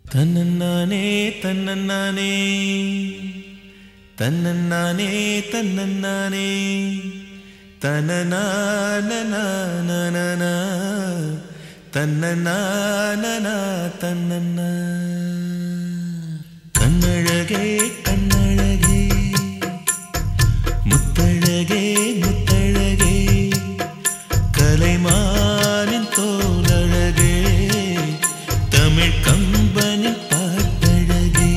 தன்னன்னானே தன்னன்னானே தன்னன்னானே தன்னன்னானே தனநானநானனா தன்னநானனா தன்னன்னா கண்ணழகே கண்ணழகே முத்தழகே முத்தழகே கலைமானின் தோலழகே தமிழ் கம்பனின் பாட்டழகே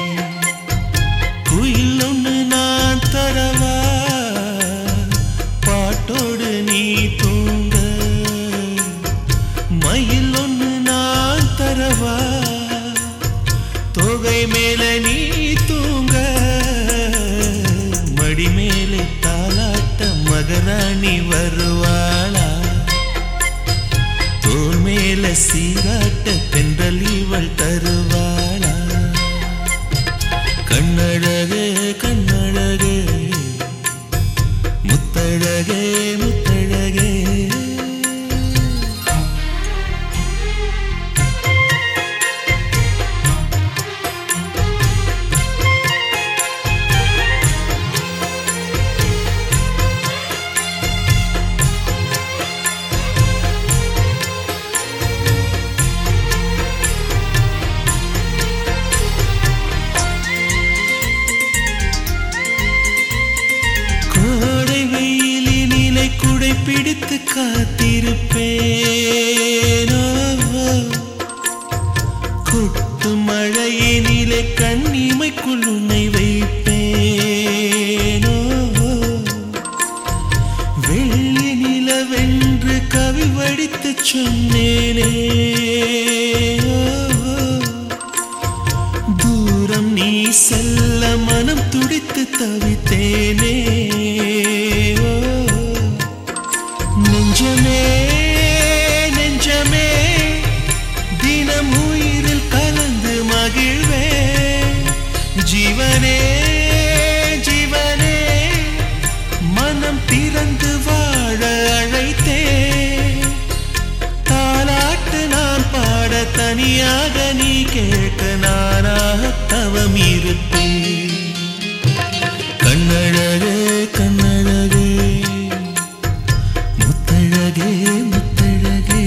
குயில் ஒன்று நான் தரவா பாட்டோடு நீ தூங்க மயில் ஒன்று நான் தரவா தொகை மேல நீ தூங்க மடி மேலே தாலாட்ட மகராணி வருவாளா தோல் மேல சீராட்ட தென்றல் இவள் தருவாளா கண்ணழகே கண்ணழகே முத்தழகே முத்தழகே கோடை வெயிலினிலை குடை பிடித்து காத்திருப்பேனோ கொட்டு மழையினிலே கண்ணிமைக்குள் உன்னை வைப்பேனோ வெள்ளி நிலவென்று கவி வடித்து சொன்னேனே தூரம் நீ செல்ல மனம் துடித்து தவித்தேனே ஓ, நெஞ்சமே நெஞ்சமே தினம் உயிரில் கலந்து மகிழ்வே ஜீவனே ஜீவனே மனம் திறந்து வாழ அழைத்தே தாலாட்டு நான் பாட தனியாக நீ கேட்க நானாக தவம் இருப்பேன் கண்ணழகே கண்ணழகே முத்தழகே முத்தழகே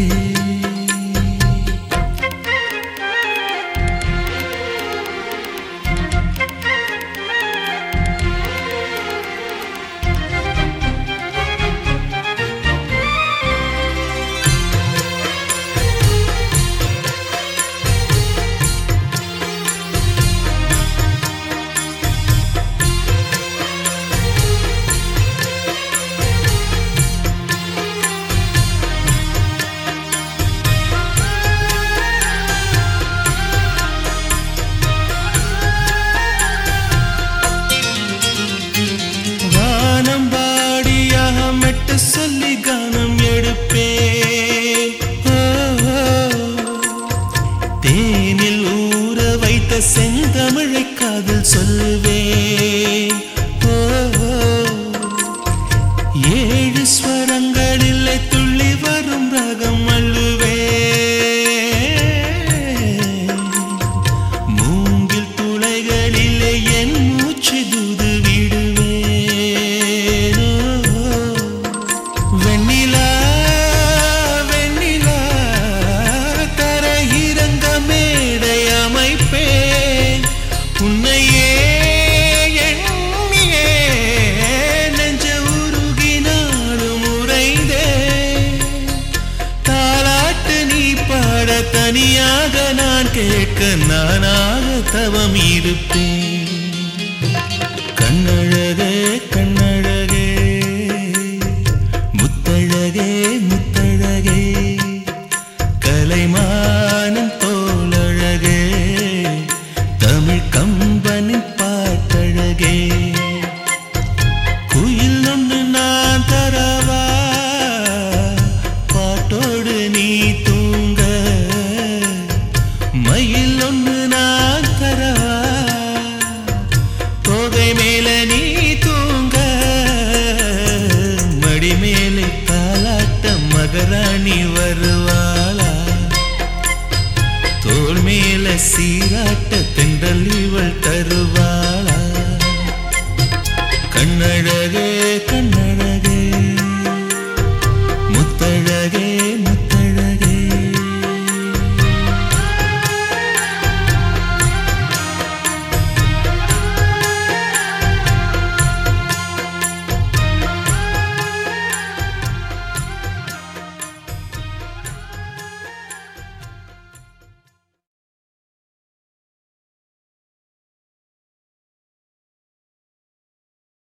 வானம் பாடியாக மெட்டு சொல்லி கானம் எடுப்பேன் ஓ, ஓ. தேனில் ஊற வைத்த செந்தமிழை காதில் சொல்லுவேன் ஓ, ஓ. ஏழு ஸ்வரங்களில் துள்ளி வரும் ரகம் அள்ளுவேன் மூங்கில் துளைகளிலே என் மூச்சு தூது விடுவேனோ வெண்ணிலா வெண்ணிலா தரையிறங்க மேடை அமைப்பேன் உன்னையே எண்ணியே நெஞ்ச உருகினாலும் உறைந்தேன் தாலாட்டு நீ பாட தனியாக நான் கேட்க நானாக தவம் இருப்பேன் கண்ணழகே கண்ணழகே முத்தழகே முத்தழகே கலைமானம் தோலழகே தமிழ் கம்பனின் பாட்டழகே குயில் ஒன்று நான் தரவா பாட்டோடு நீ தூங்க மயில் ஒன்று நான் தரவா தோகை மேல நீ தூங்க சீராட்ட தென்றல் இவள் தருவாளா கண்ணழகே கண்ணழகே முத்தழகே